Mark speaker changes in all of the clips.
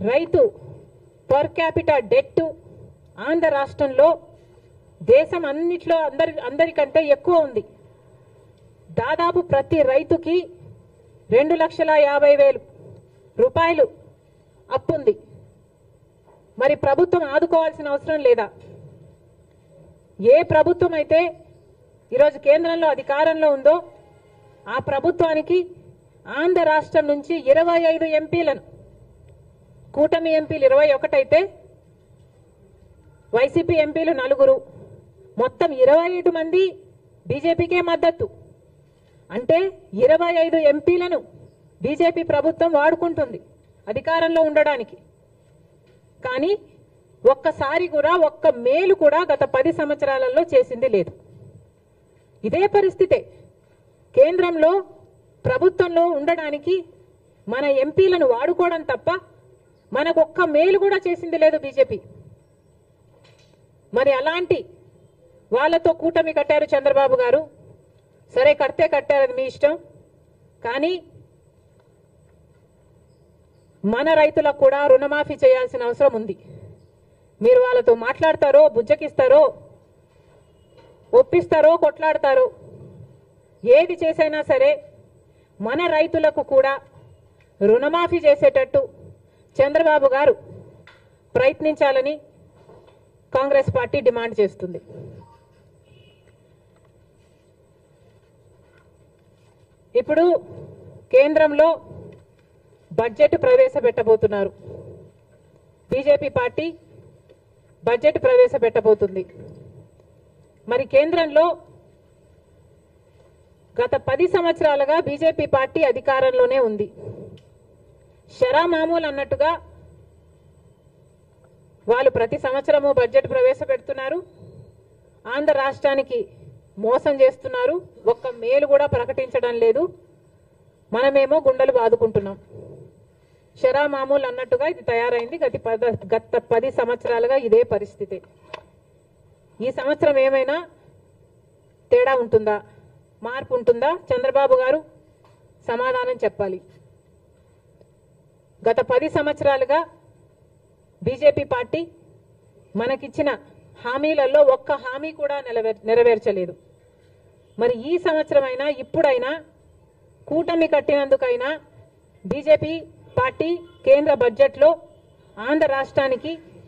Speaker 1: రైతు per capita debt Andhra రాష్ట్రంలో దేశం అన్నిట్లో అందరి అందరికంటే ఎక్కువ ఉంది దాదాపు ప్రతి రైతుకి రెండు లక్షల యాభై వేలు రూపాయలు అప్పుంది మరి ప్రభుత్వం ఆదుకోవాల్సిన అవసరం లేదా ఏ ప్రభుత్వం అయితే ఈరోజు కేంద్రంలో అధికారంలో ఉందో ఆ ప్రభుత్వానికి ఆంధ్ర రాష్ట్రం నుంచి ఇరవై ఐదు ఎంపీలను కూటమి ఎంపీలు ఇరవై ఒకటైతే వైసీపీ ఎంపీలు నలుగురు మొత్తం ఇరవై ఐదు మంది బీజేపీకే మద్దతు అంటే ఇరవై ఐదు ఎంపీలను బీజేపీ ప్రభుత్వం వాడుకుంటుంది అధికారంలో ఉండడానికి కానీ ఒక్కసారి కూడా ఒక్క మేలు కూడా గత పది సంవత్సరాలలో చేసింది లేదు ఇదే పరిస్థితే కేంద్రంలో ప్రభుత్వంలో ఉండడానికి మన ఎంపీలను వాడుకోవడం తప్ప మనకు ఒక్క మేలు కూడా చేసింది లేదు బీజేపీ మరి అలాంటి వాళ్ళతో కూటమి కట్టారు చంద్రబాబు గారు సరే కడితే కట్టారు అది మీ ఇష్టం కానీ మన రైతులకు కూడా రుణమాఫీ చేయాల్సిన అవసరం ఉంది మీరు వాళ్ళతో మాట్లాడతారో బుజ్జకిస్తారో ఒప్పిస్తారో కొట్లాడతారో ఏది చేసైనా సరే మన రైతులకు కూడా రుణమాఫీ చేసేటట్టు చంద్రబాబు గారు ప్రయత్నించాలని కాంగ్రెస్ పార్టీ డిమాండ్ చేస్తుంది ఇప్పుడు కేంద్రంలో బడ్జెట్ ప్రవేశపెట్టబోతున్నారు బీజేపీ పార్టీ బడ్జెట్ ప్రవేశపెట్టబోతుంది మరి కేంద్రంలో గత పది సంవత్సరాలుగా బీజేపీ పార్టీ అధికారంలోనే ఉంది షరా మామూలు అన్నట్టుగా వాళ్ళు ప్రతి సంవత్సరము బడ్జెట్ ప్రవేశపెడుతున్నారు ఆంధ్ర రాష్ట్రానికి మోసం చేస్తున్నారు ఒక్క మేలు కూడా ప్రకటించడం లేదు మనమేమో గుండెలు బాదుకుంటున్నాం షరా మామూలు అన్నట్టుగా ఇది తయారైంది గత పద గత పది సంవత్సరాలుగా ఇదే పరిస్థితి ఈ సంవత్సరం ఏమైనా తేడా ఉంటుందా మార్పు ఉంటుందా చంద్రబాబు గారు సమాధానం చెప్పాలి గత పది సంవత్సరాలుగా బీజేపీ పార్టీ మనకిచ్చిన హామీలలో ఒక్క హామీ కూడా నెరవేర్ నెరవేర్చలేదు మరి ఈ సంవత్సరమైనా ఇప్పుడైనా కూటమి కట్టినందుకైనా బీజేపీ పార్టీ కేంద్ర బడ్జెట్లో ఆంధ్ర రాష్ట్రానికి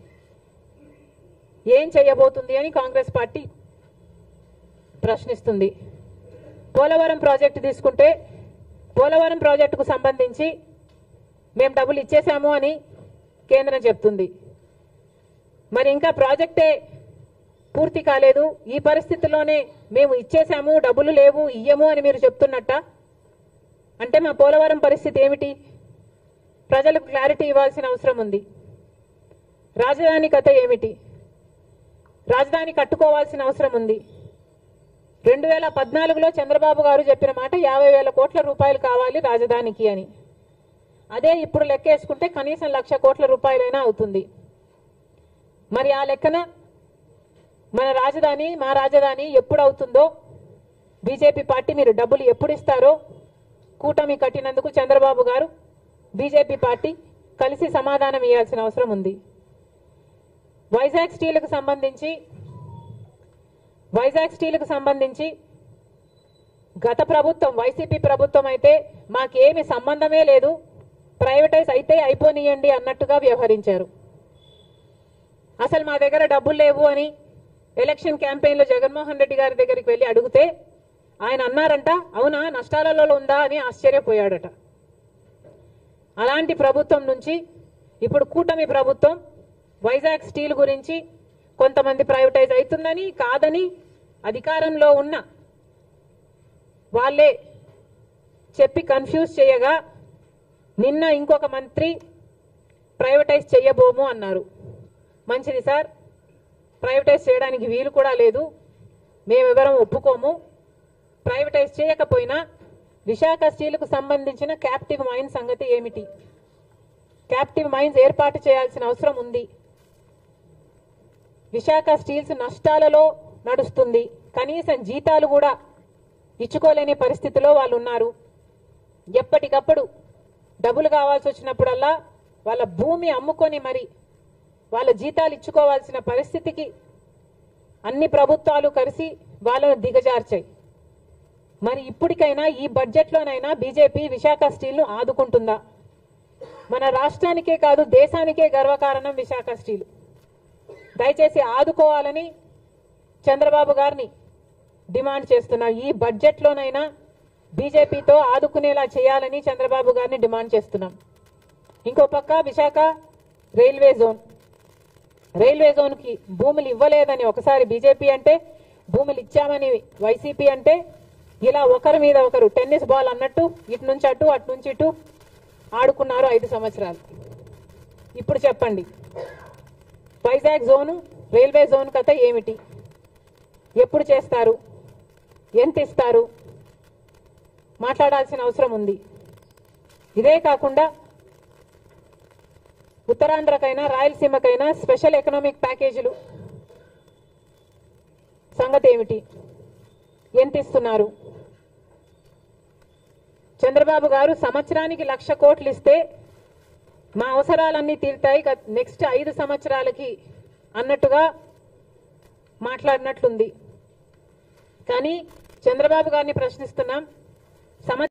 Speaker 1: ఏం చేయబోతుంది అని కాంగ్రెస్ పార్టీ ప్రశ్నిస్తుంది పోలవరం ప్రాజెక్టు తీసుకుంటే పోలవరం ప్రాజెక్టుకు సంబంధించి మేము డబ్బులు ఇచ్చేశాము అని కేంద్రం చెప్తుంది మరి ఇంకా ప్రాజెక్టే పూర్తి కాలేదు ఈ పరిస్థితిలోనే మేము ఇచ్చేశాము డబ్బులు లేవు ఇయ్యము అని మీరు చెప్తున్నట్ట అంటే మా పోలవరం పరిస్థితి ఏమిటి ప్రజలకు క్లారిటీ ఇవ్వాల్సిన అవసరం ఉంది రాజధాని కథ ఏమిటి రాజధాని కట్టుకోవాల్సిన అవసరం ఉంది రెండు వేల పద్నాలుగులో చంద్రబాబు గారు చెప్పిన మాట యాభై వేల కోట్ల రూపాయలు కావాలి రాజధానికి అని అదే ఇప్పుడు లెక్కేసుకుంటే కనీసం లక్ష కోట్ల రూపాయలైనా అవుతుంది మరి ఆ లెక్కన మన రాజధాని మా రాజధాని ఎప్పుడు అవుతుందో బీజేపీ పార్టీ మీరు డబ్బులు ఎప్పుడు ఇస్తారో కూటమి కట్టినందుకు చంద్రబాబు గారు బీజేపీ పార్టీ కలిసి సమాధానం ఇవ్వాల్సిన అవసరం ఉంది వైజాగ్ స్టీల్కు సంబంధించి వైజాగ్ స్టీల్కు సంబంధించి గత ప్రభుత్వం వైసీపీ ప్రభుత్వం అయితే మాకేమి సంబంధమే లేదు ప్రైవేటైజ్ అయితే అయిపోనియండి అన్నట్టుగా వ్యవహరించారు అసలు మా దగ్గర డబ్బులు లేవు అని ఎలక్షన్ క్యాంపెయిన్ లో జగన్మోహన్ రెడ్డి గారి దగ్గరికి వెళ్లి అడిగితే ఆయన అన్నారంట అవునా నష్టాలలో ఉందా అని ఆశ్చర్యపోయాడట అలాంటి ప్రభుత్వం నుంచి ఇప్పుడు కూటమి ప్రభుత్వం వైజాగ్ స్టీల్ గురించి కొంతమంది ప్రైవేటైజ్ అవుతుందని కాదని అధికారంలో ఉన్న వాళ్ళే చెప్పి కన్ఫ్యూజ్ చేయగా నిన్న ఇంకొక మంత్రి ప్రైవేటైజ్ చేయబోము అన్నారు మంచిది సార్ ప్రైవేటైజ్ చేయడానికి వీలు కూడా లేదు మేమెవరం ఒప్పుకోము ప్రైవేటైజ్ చేయకపోయినా విశాఖ స్టీల్కు సంబంధించిన క్యాప్టివ్ మైన్ సంగతి ఏమిటి క్యాప్టివ్ మైన్స్ ఏర్పాటు చేయాల్సిన అవసరం ఉంది విశాఖ స్టీల్స్ నష్టాలలో నడుస్తుంది కనీసం జీతాలు కూడా ఇచ్చుకోలేని పరిస్థితిలో వాళ్ళు ఉన్నారు ఎప్పటికప్పుడు డబ్బులు కావాల్సి వచ్చినప్పుడల్లా వాళ్ళ భూమి అమ్ముకొని మరి వాళ్ళ జీతాలు ఇచ్చుకోవాల్సిన పరిస్థితికి అన్ని ప్రభుత్వాలు కలిసి వాళ్ళను దిగజార్చాయి మరి ఇప్పటికైనా ఈ బడ్జెట్లోనైనా బీజేపీ విశాఖ స్టీల్ను ఆదుకుంటుందా మన రాష్ట్రానికే కాదు దేశానికే గర్వకారణం విశాఖ స్టీల్ దయచేసి ఆదుకోవాలని చంద్రబాబు గారిని డిమాండ్ చేస్తున్నాం ఈ బడ్జెట్లోనైనా బీజేపీతో ఆదుకునేలా చేయాలని చంద్రబాబు గారిని డిమాండ్ చేస్తున్నాం ఇంకో పక్క విశాఖ రైల్వే జోన్ రైల్వే జోన్కి భూములు ఇవ్వలేదని ఒకసారి బీజేపీ అంటే భూములు ఇచ్చామని వైసీపీ అంటే ఇలా ఒకరి మీద ఒకరు టెన్నిస్ బాల్ అన్నట్టు ఇటు నుంచి అటు అటు నుంచి ఇటు ఆడుకున్నారు ఐదు సంవత్సరాలు ఇప్పుడు చెప్పండి వైజాగ్ జోను రైల్వే జోన్ కథ ఏమిటి ఎప్పుడు చేస్తారు ఎంత ఇస్తారు మాట్లాడాల్సిన అవసరం ఉంది ఇదే కాకుండా ఉత్తరాంధ్రకైనా రాయలసీమకైనా స్పెషల్ ఎకనామిక్ ప్యాకేజీలు సంగతి ఏమిటి ఎంత ఇస్తున్నారు చంద్రబాబు గారు సంవత్సరానికి లక్ష కోట్లు ఇస్తే మా అవసరాలన్నీ తీరుతాయి గత- నెక్స్ట్ ఐదు సంవత్సరాలకి అన్నట్టుగా మాట్లాడినట్లుంది కానీ చంద్రబాబు గారిని ప్రశ్నిస్తున్నాం సంవత్సరం